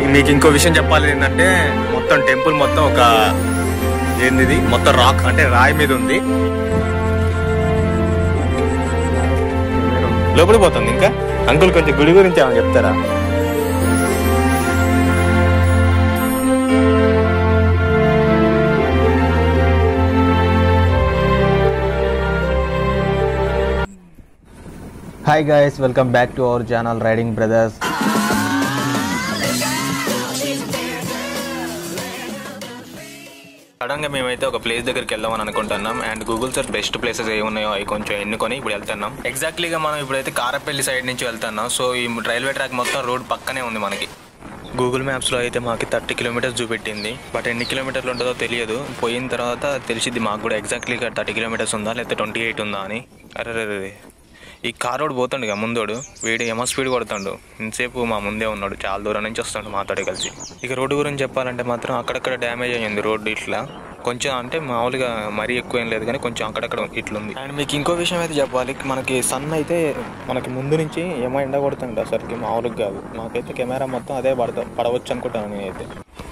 మీకు ఇంకో విషయం చెప్పాలి ఏంటంటే మొత్తం టెంపుల్ మొత్తం ఒక ఏంది మొత్తం రాక్ అంటే రాయి మీద ఉంది లోపలికి పోతుంది ఇంకా అంకుల్ కొంచెం గుడి గురించి ఏమైనా చెప్తారా hi guys welcome back to our channel riding brothers sudden గా మేమైతే ఒక ప్లేస్ దగ్గరికి వెళ్దామని అనుకుంటున్నాం and Google search best places ఏ ఉన్నాయో అవి కొంచెం ఎన్నుకొని ఇప్పుడు వెళ్తున్నాం ఎగ్జాక్ట్లీగా మనం ఇప్పుడైతే కారపల్లి సైడ్ నుంచి వెళ్తున్నాం సో ఈ రైల్వే ట్రాక్ మొత్తం రోడ్ పక్కనే ఉంది మనకి గూగుల్ మ్యాప్స్లో అయితే మాకు థర్టీ కిలోమీటర్స్ చూపెట్టింది బట్ ఎన్ని కిలోమీటర్లు ఉంటుందో తెలియదు పోయిన తర్వాత తెలిసింది మాకు కూడా ఎగ్జాక్ట్లీగా థర్టీ కిలోమీటర్స్ ఉందా లేకపోతే ట్వంటీ ఎయిట్ ఉందా అని అరే ఈ కార్ రోడ్ పోతుండు ఇక ముందోడు వీడు ఎమ స్పీడ్ కొడుతుండు ఇంతసేపు మా ముందే ఉన్నాడు చాలా దూరం నుంచి వస్తాడు మాతోటి కలిసి ఇక రోడ్డు గురించి చెప్పాలంటే మాత్రం అక్కడక్కడ డ్యామేజ్ అయ్యింది రోడ్డు ఇట్లా కొంచెం అంటే మామూలుగా మరీ ఎక్కువ ఏం లేదు కానీ కొంచెం అక్కడక్కడ ఇట్లుంది అండ్ మీకు ఇంకో విషయం అయితే చెప్పాలి మనకి సన్ అయితే మనకి ముందు నుంచి ఏమో ఎండ కొడుతుంట అసలుకి మామూలుగా కాదు మాకైతే కెమెరా మొత్తం అదే పడతా పడవచ్చు అనుకుంటాను నేనైతే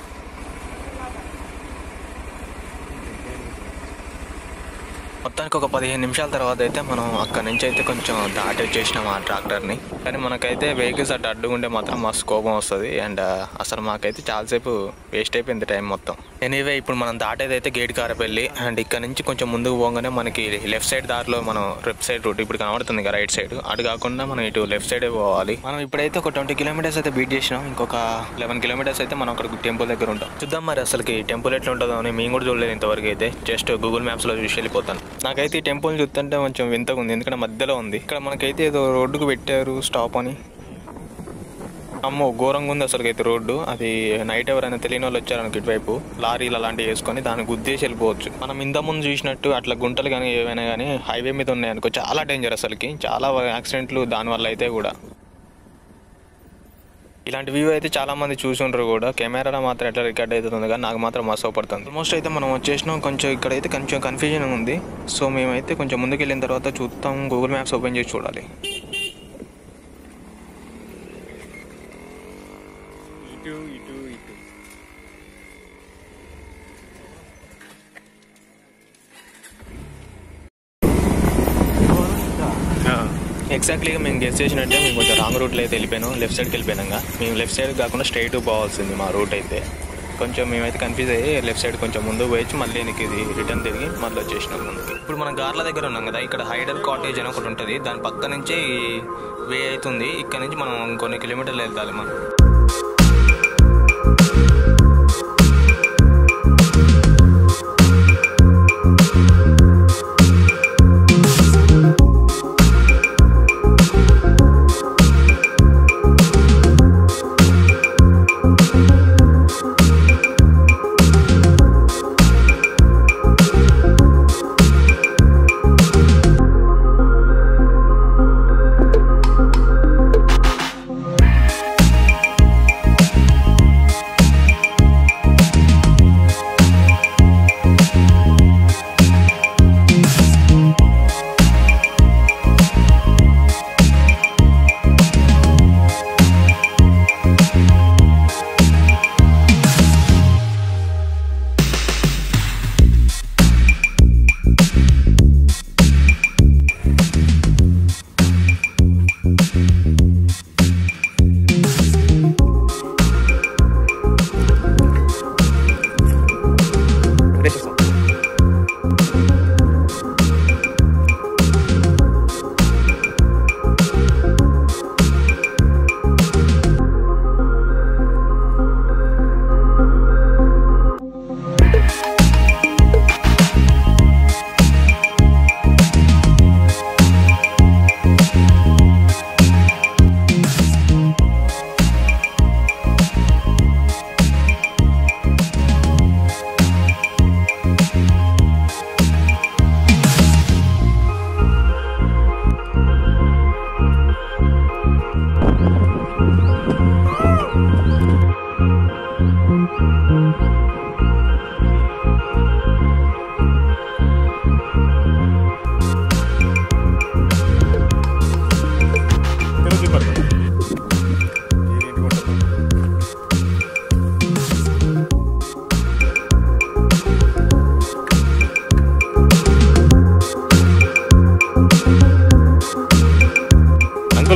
మొత్తానికి ఒక పదిహేను నిమిషాల తర్వాత అయితే మనం అక్కడ నుంచి అయితే కొంచెం దాటి వచ్చేసినాం ఆ ట్రాక్టర్ని కానీ మనకైతే వెహికల్స్ అటు అడ్డుకుంటే మాత్రం మస్తు కోపం వస్తుంది అండ్ అసలు మాకైతే చాలాసేపు వేస్ట్ అయిపోయింది టైం మొత్తం ఎనీవే ఇప్పుడు మనం దాటేది అయితే గేట్ కారపల్లి అండ్ ఇక్కడ నుంచి కొంచెం ముందుకు పోగానే మనకి లెఫ్ట్ సైడ్ దారిలో మనం లెఫ్ట్ సైడ్ రూట్ ఇప్పుడు కనబడుతుంది కదా రైట్ సైడ్ అటు కాకుండా మనం ఇటు లెఫ్ట్ సైడే పోవాలి మనం ఇప్పుడైతే ఒక ట్వంటీ కిలోమీటర్స్ అయితే బీట్ చేసినాం ఇంకొక లెవెన్ కిలోమీటర్స్ అయితే మనం అక్కడ టెంపుల్ దగ్గర ఉంటాం చూద్దాం మరి అసలుకి టెంపుల్ ఎట్లా ఉంటుందో అని మేము కూడా చూడలేదు ఇంతవరకు అయితే జస్ట్ గూగుల్ మ్యాప్స్లో చూసి వెళ్ళిపోతాను నాకైతే ఈ టెంపుల్ చూస్తుంటే కొంచెం వింతగా ఉంది ఎందుకంటే మధ్యలో ఉంది ఇక్కడ మనకైతే ఏదో రోడ్డుకు పెట్టారు స్టాప్ అని అమ్మో ఘోరంగా ఉంది అసలు అయితే రోడ్డు అది నైట్ ఎవరైనా తెలియని వాళ్ళు వచ్చారనుకో ఇటువైపు లారీలు అలాంటివి వేసుకొని దాన్ని గుద్దేసి వెళ్ళిపోవచ్చు మనం ఇంత ముందు చూసినట్టు అట్లా గుంటలు కానీ ఏవైనా కానీ హైవే మీద ఉన్నాయి అనుకో చాలా డేంజర్ అసలుకి చాలా యాక్సిడెంట్లు దానివల్ల అయితే కూడా ఇలాంటి వ్యూ అయితే చాలా మంది చూసుంటారు కూడా కెమెరాలో మాత్రం ఎట్లా రికార్డ్ అవుతుంది కానీ నాకు మాత్రం మస్తు పడుతుంది ఆల్మోస్ట్ అయితే మనం వచ్చేసినాం కొంచెం ఇక్కడైతే కొంచెం కన్ఫ్యూజన్ ఉంది సో మేమైతే కొంచెం ముందుకు వెళ్ళిన తర్వాత చూద్దాం గూగుల్ మ్యాప్స్ ఓపెన్ చేసి చూడాలి ఇటు ఇటు ఇటు ఎగ్జాక్ట్లీగా మేము గెస్ చేసినట్టే మేము కొంచెం రాంగ్ రూట్లో అయితే వెళ్ళిపోయాను లెఫ్ట్ సైడ్కి వెళ్ళిపోయినాగా మేము లెఫ్ట్ సైడ్ కాకుండా స్ట్రైట్ పోవాల్సింది మా రూట్ అయితే కొంచెం మేమైతే కన్ఫ్యూజ్ అయ్యి లెఫ్ట్ సైడ్ కొంచెం ముందు పోయి మళ్ళీ వెనక్కి ఇది రిటర్న్ తిరిగి మళ్ళీ వచ్చేసినాం ముందుకు ఇప్పుడు మనం గార్ల దగ్గర ఉన్నాం కదా ఇక్కడ హైడల్ కాటేజ్ అని ఒకటి ఉంటుంది దాని పక్క నుంచి వే అవుతుంది ఇక్కడ నుంచి మనం కొన్ని కిలోమీటర్లు వెళ్తాలి మనం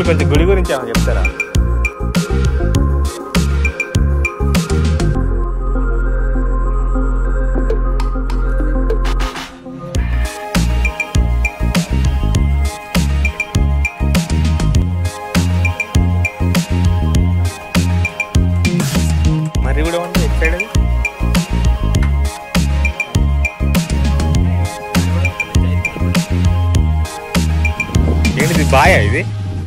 టెంపుల్ కొంచెం గుడి గురించి ఏమైనా చెప్తారా మరి కూడా ఉంది ఎట్ సైడ్ అది ఏంటిది బాయా ఇది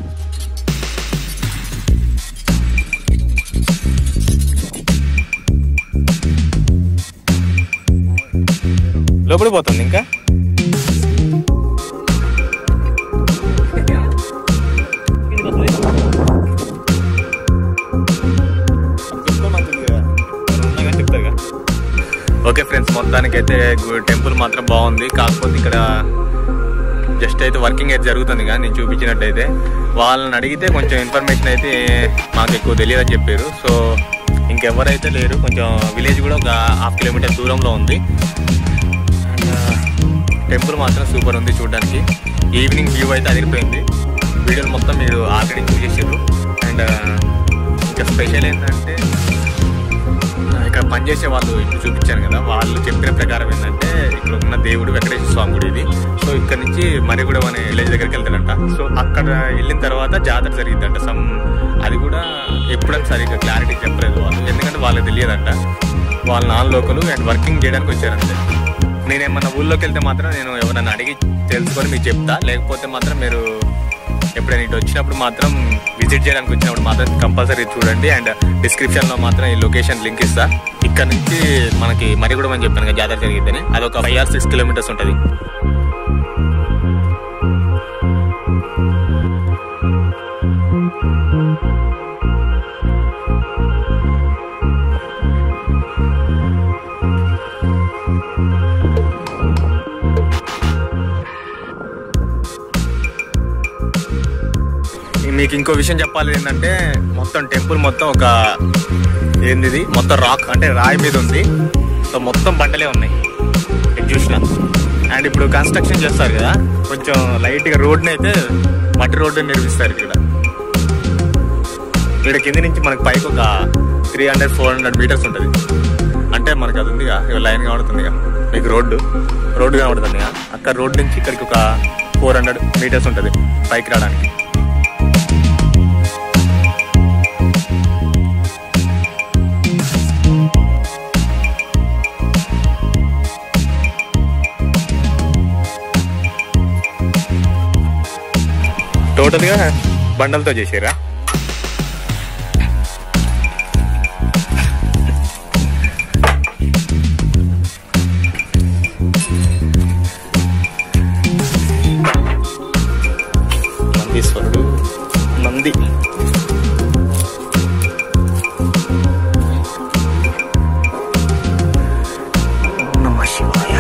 లోపలికి పోతుంది ఇంకా ఓకే ఫ్రెండ్స్ మొత్తానికి అయితే టెంపుల్ మాత్రం బాగుంది కాకపోతే ఇక్కడ జస్ట్ అయితే వర్కింగ్ అయితే జరుగుతుంది కానీ నేను చూపించినట్టయితే వాళ్ళని అడిగితే కొంచెం ఇన్ఫర్మేషన్ అయితే మాకు ఎక్కువ తెలియదని చెప్పారు సో ఇంకెవరైతే లేరు కొంచెం విలేజ్ కూడా ఒక హాఫ్ కిలోమీటర్ దూరంలో ఉంది టెంపుల్ మాత్రం సూపర్ ఉంది చూడడానికి ఈవినింగ్ వ్యూ అయితే అదిరిపోయింది వీడియోలు మొత్తం మీరు ఆల్రెడీ చూసేసారు అండ్ ఇంకా స్పెషల్ ఏంటంటే ఇక్కడ పనిచేసే వాళ్ళు ఇప్పుడు చూపించాను కదా వాళ్ళు చెప్పిన ప్రకారం ఏంటంటే ఇక్కడ ఉన్న దేవుడు వెంకటేశ్వర స్వామి గుడి ఇది సో ఇక్కడ నుంచి మరిగూడెం అనే విలేజ్ దగ్గరికి వెళ్తాడంట సో అక్కడ వెళ్ళిన తర్వాత జాతర జరిగిద్దంట సమ్ అది కూడా ఎప్పుడని సరిగ్గా క్లారిటీ చెప్పలేదు వాళ్ళు ఎందుకంటే వాళ్ళకి తెలియదంట వాళ్ళ నాన్ లోకలు అండ్ వర్కింగ్ చేయడానికి వచ్చారంతే నేనేమన్నా ఊళ్ళోకి వెళ్తే మాత్రం నేను ఎవరన్నా అడిగి తెలుసుకొని మీకు చెప్తా లేకపోతే మాత్రం మీరు ఎప్పుడైనా ఇటు వచ్చినప్పుడు మాత్రం విజిట్ చేయడానికి వచ్చినప్పుడు మాత్రం కంపల్సరీ చూడండి అండ్ డిస్క్రిప్షన్ లో మాత్రం ఈ లొకేషన్ లింక్ ఇస్తా ఇక్కడ నుంచి మనకి మరిగూడెం అని చెప్పాను కదా జాతర జరిగిద్దని అది ఒక ఫైవ్ ఆర్ సిక్స్ కిలోమీటర్స్ ఉంటుంది మీకు ఇంకో విషయం చెప్పాలి ఏంటంటే మొత్తం టెంపుల్ మొత్తం ఒక ఏంది ఇది? మొత్తం రాక్ అంటే రాయి మీద ఉంది సో మొత్తం బండలే ఉన్నాయి ఇది చూసిన అండ్ ఇప్పుడు కన్స్ట్రక్షన్ చేస్తారు కదా కొంచెం లైట్గా రోడ్ని అయితే మట్టి రోడ్డు నిర్మిస్తారు ఇక్కడ ఇక్కడ కింద నుంచి మనకి పైకి ఒక three hundred four hundred metres ఉంటుంది అంటే మనకి అది ఉందిగా ఇక లైన్ కనబడుతుందిగా మీకు రోడ్డు రోడ్డు కనబడుతుందిగా అక్కడ రోడ్ నుంచి ఇక్కడికి ఒక ఫోర్ హండ్రెడ్ మీటర్స్ ఉంటుంది పైకి రావడానికి టోటల్గా బండలతో చేసారా నందీశ్వరుడు నంది నమ శివాయ